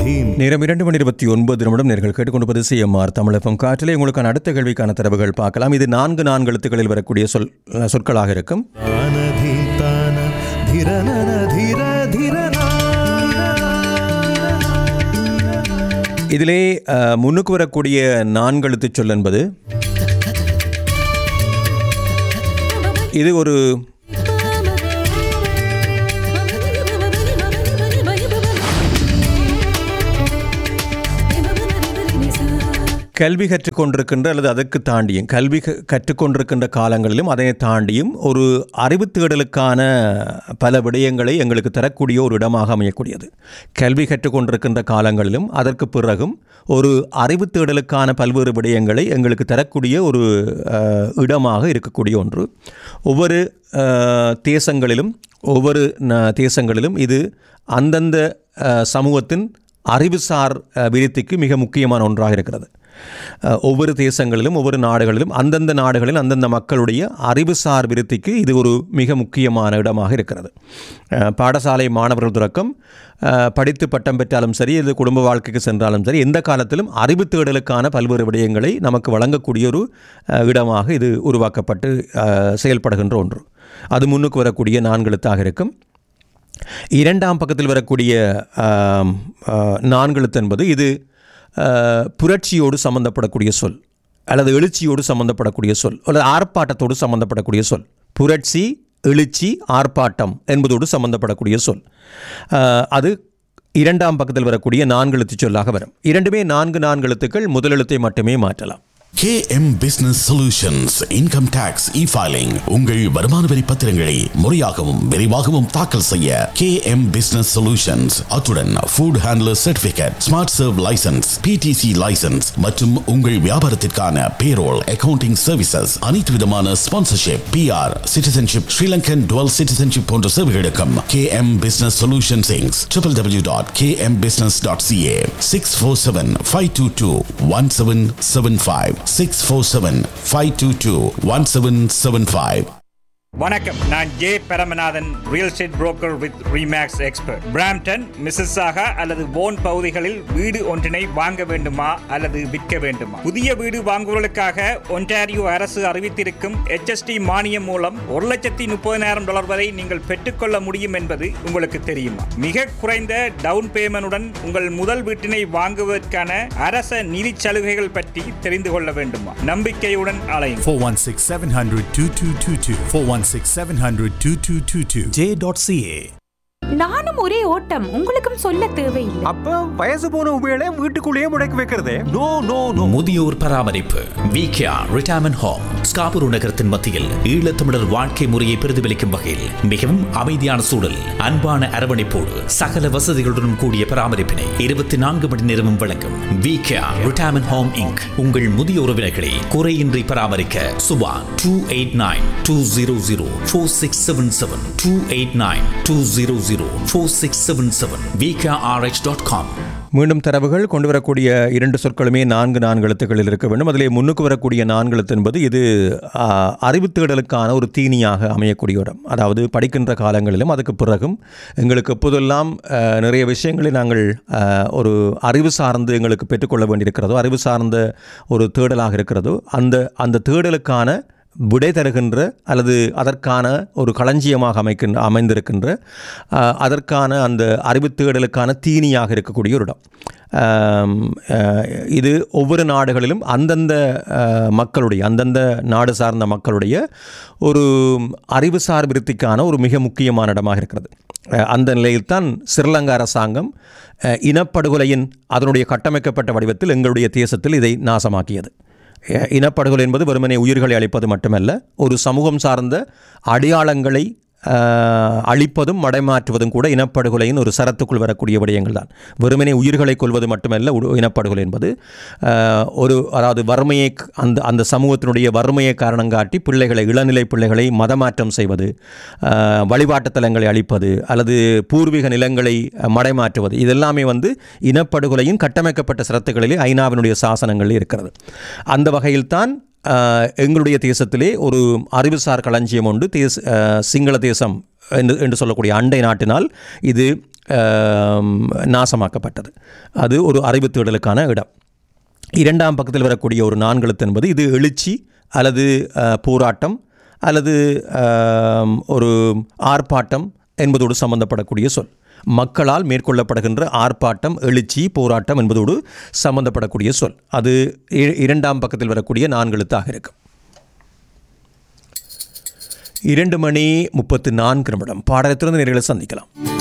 அனதீம் நேரம் இரண்டு மணி இருபத்தி ஒன்பது நிமிடம் நேர்கள் கேட்டுக்கொண்டு சிஎம்ஆர் தமிழகம் காற்றிலே உங்களுக்கான அடுத்த கேள்விக்கான தரவுகள் பார்க்கலாம் இது நான்கு நான்கு எழுத்துக்களில் வரக்கூடிய சொல் சொற்களாக இருக்கும் அனதீம் தான திரனன திர திரனா இதிலே அஹ், முன்னுக்கு வரக்கூடிய நான்கு எழுத்துச் சொல் என்பது இது ஒரு கல்வி கற்றுக்கொண்டிருக்கின்ற அல்லது அதற்கு தாண்டியும் கல்வி க- கற்றுக்கொண்டிருக்கின்ற காலங்களிலும் அதை தாண்டியும் ஒரு அறிவு தேடலுக்கான பல விடயங்களை எங்களுக்கு தரக்கூடிய ஒரு இடமாக அமையக்கூடியது கல்வி கற்றுக்கொண்டிருக்கின்ற காலங்களிலும் அதற்கு பிறகும் ஒரு அறிவு தேடலுக்கான பல்வேறு விடயங்களை எங்களுக்கு தரக்கூடிய ஒரு அஹ், இடமாக இருக்கக்கூடிய ஒன்று ஒவ்வொரு அஹ், தேசங்களிலும் ஒவ்வொரு ந- தேசங்களிலும் இது அந்தந்த அஹ், சமூகத்தின் அறிவுசார் அஹ், விருத்திக்கு மிக முக்கியமான ஒன்றாக இருக்கிறது அஹ், ஒவ்வொரு தேசங்களிலும் ஒவ்வொரு நாடுகளிலும் அந்தந்த நாடுகளில் அந்தந்த மக்களுடைய அறிவுசார் விருத்திக்கு இது ஒரு மிக முக்கியமான இடமாக இருக்கிறது அஹ், பாடசாலை மாணவர்கள் தொடக்கம் அஹ், படித்து பட்டம் பெற்றாலும் சரி இது குடும்ப வாழ்க்கைக்கு சென்றாலும் சரி எந்த காலத்திலும் அறிவு தேடலுக்கான பல்வேறு விடயங்களை நமக்கு வழங்கக்கூடிய ஒரு அஹ், இடமாக இது உருவாக்கப்பட்டு அஹ், செயல்படுகின்ற ஒன்று அது முன்னுக்கு வரக்கூடிய நான்கு எழுத்தாக இருக்கும் இரண்டாம் பக்கத்தில் வரக்கூடிய ஆம், ஆ, நான்கெழுத்து என்பது இது ஆ, புரட்சியோடு சம்பந்தப்படக்கூடிய சொல் அல்லது எழுச்சியோடு சம்பந்தப்படக்கூடிய சொல் அல்லது ஆர்ப்பாட்டத்தோடு சம்பந்தப்படக்கூடிய சொல் புரட்சி எழுச்சி ஆர்ப்பாட்டம் என்பதோடு சம்பந்தப்படக்கூடிய சொல் ஆ, அது இரண்டாம் பக்கத்தில் வரக்கூடிய நான்கு எழுத்துச் சொல்லாக வரும் இரண்டுமே நான்கு நான்கு எழுத்துக்கள் முதல் எழுத்தை மட்டுமே மாற்றலாம் KM Business Solutions Income Tax E-Filing உங்கள் வருமான வரி பத்திரங்களை முறையாகவும் விரைவாகவும் தாக்கல் செய்ய KM Business Solutions அத்துடன் Food Handler Certificate Smart Serve License PTC License மற்றும் உங்கள் வியாபாரத்திற்கான Payroll Accounting Services அனைத்து விதமான Sponsorship PR Citizenship Sri Lankan Dual Citizenship போன்ற சேவைகளுக்கும் KM Business Solutions Inc. www.kmbusiness.ca 647-522-1775 647-522-1775 வணக்கம் நான் J Paramanathan real estate broker with ReMax expert Brampton Mississauga அல்லது போன் பகுதிகளில் வீடு ஒன்றினை வாங்க வேண்டுமா அல்லது விற்க வேண்டுமா புதிய வீடு வாங்குவதற்காக ஒன்டாரியோ அரசு அறிவித்திருக்கும் HST மானியம் மூலம் ஒரு லட்சத்தி முப்பதினாயிரம் டாலர் வரை நீங்கள் பெற்றுக்கொள்ள முடியும் என்பது உங்களுக்கு தெரியுமா மிக குறைந்த டவுன் பேமெண்டுடன் உங்கள் முதல் வீட்டினை வாங்குவதற்கான அரச நிதி சலுகைகள் பற்றி தெரிந்து கொள்ள வேண்டுமா நம்பிக்கையுடன் அலையும் 416 700 2222. 416 700 2222. J.ca. நானும் ஒரே ஓட்டம் உங்களுக்கும் சொல்ல தேவையில்லை அப்ப வயசு போன உபயோக வீட்டுக்குள்ளேயே முடக்கி வைக்கிறதே நோ நோ நோ முதியோர் பராமரிப்பு விகேஆர் ரிட்டையர்மெண்ட் ஹோம் ஸ்காபுரு நகரத்தின் மத்தியில் ஈழத்தமிழர் வாழ்க்கை முறையை பிரதிபலிக்கும் வகையில் மிகவும் அமைதியான சூழல் அன்பான அரவணைப்போடு சகல வசதிகளுடன் கூடிய பராமரிப்பினை இருபத்தி நான்கு மணி நேரமும் வழங்கும் விகேஆர் ரிட்டையர்மெண்ட் ஹோம் இங்க் உங்கள் முதிய உறவினர்களை குறையின்றி பராமரிக்க Subha two eight nine two zero zero four six seven seven two eight nine two zero zero four six seven seven VKRH dot com மீண்டும் தரவுகள் கொண்டு வரக்கூடிய இரண்டு சொற்களுமே நான்கு நான்கு எழுத்துக்களில் இருக்க வேண்டும் அதிலே முன்னுக்கு வரக்கூடிய நான்கு எழுத்து என்பது இது ஆ, அறிவு தேடலுக்கான ஒரு தீனியாக அமையக்கூடிய இடம் அதாவது படிக்கின்ற காலங்களிலும் அதுக்கு பிறகும் எங்களுக்கு எப்போதெல்லாம் ஆ, நிறைய விஷயங்களை நாங்கள் ஆ, ஒரு அறிவு சார்ந்து எங்களுக்கு பெற்றுக்கொள்ள வேண்டியிருக்கிறதோ அறிவு சார்ந்த ஒரு தேடலாக இருக்கிறதோ அந்த அந்த தேடலுக்கான விடை தருகின்ற அல்லது அதற்கான ஒரு களஞ்சியமாக அமைக்கின்ற அமைந்திருக்கின்ற ஆஹ், அதற்கான அந்த அறிவு தேடலுக்கான தீனியாக இருக்கக்கூடிய ஒரு இடம் ஆம், ஆஹ், இது ஒவ்வொரு நாடுகளிலும் அந்தந்த ஆஹ், மக்களுடைய அந்தந்த நாடு சார்ந்த மக்களுடைய ஒரு அறிவுசார் விருத்திக்கான ஒரு மிக முக்கியமான இடமாக இருக்கிறது அஹ், அந்த நிலையில்தான் ஸ்ரீலங்கா அரசாங்கம் அஹ், இனப்படுகொலையின் அதனுடைய கட்டமைக்கப்பட்ட வடிவத்தில் எங்களுடைய தேசத்தில் இதை நாசமாக்கியது அஹ் இனப்படுகொலை என்பது வெறுமனே உயிர்களை அழிப்பது மட்டுமல்ல ஒரு சமூகம் சார்ந்த அடையாளங்களை ஆஹ், அழிப்பதும் மடைமாற்றுவதும் கூட இனப்படுகொலையின் ஒரு சரத்துக்குள் வரக்கூடிய விடயங்கள் தான் வெறுமனே உயிர்களை கொள்வது மட்டுமல்ல உடு- இனப்படுகொலை என்பது ஆஹ், ஒரு அதாவது வறுமையை க- அந்த அந்த சமூகத்தினுடைய வறுமையை காரணம் காட்டி பிள்ளைகளை இளநிலை பிள்ளைகளை மதமாற்றம் செய்வது ஆஹ், வழிபாட்டுத் தலங்களை அழிப்பது அல்லது பூர்வீக நிலங்களை அஹ், மடைமாற்றுவது இதெல்லாமே வந்து இனப்படுகொலையின் கட்டமைக்கப்பட்ட சரத்துகளிலே ஐநாவினுடைய சாசனங்களில் இருக்கிறது அந்த வகையில்தான் ஆஹ், எங்களுடைய தேசத்திலே ஒரு அறிவுசார் களஞ்சியம் உண்டு தேச ஆஹ், சிங்கள தேசம் என்று என்று சொல்லக்கூடிய அண்டை நாட்டினால் இது ஆம், நாசமாக்கப்பட்டது அது ஒரு அறிவு தேடலுக்கான இடம் இரண்டாம் பக்கத்தில் வரக்கூடிய ஒரு நான்கெழுத்து என்பது இது எழுச்சி அல்லது அஹ், போராட்டம் அல்லது ஆம், ஒரு ஆர்ப்பாட்டம் என்பதோடு சம்பந்தப்படக்கூடிய சொல் மக்களால் மேற்கொள்ளப்படுகின்ற ஆர்ப்பாட்டம் எழுச்சி போராட்டம் என்பதோடு சம்பந்தப்படக்கூடிய சொல் அது இ- இரண்டாம் பக்கத்தில் வரக்கூடிய நான்கெழுத்தாக இருக்கும் இரண்டு மணி முப்பத்து நான்கு நிமிடம் பாடத்திலிருந்து நேர்களை சந்திக்கலாம்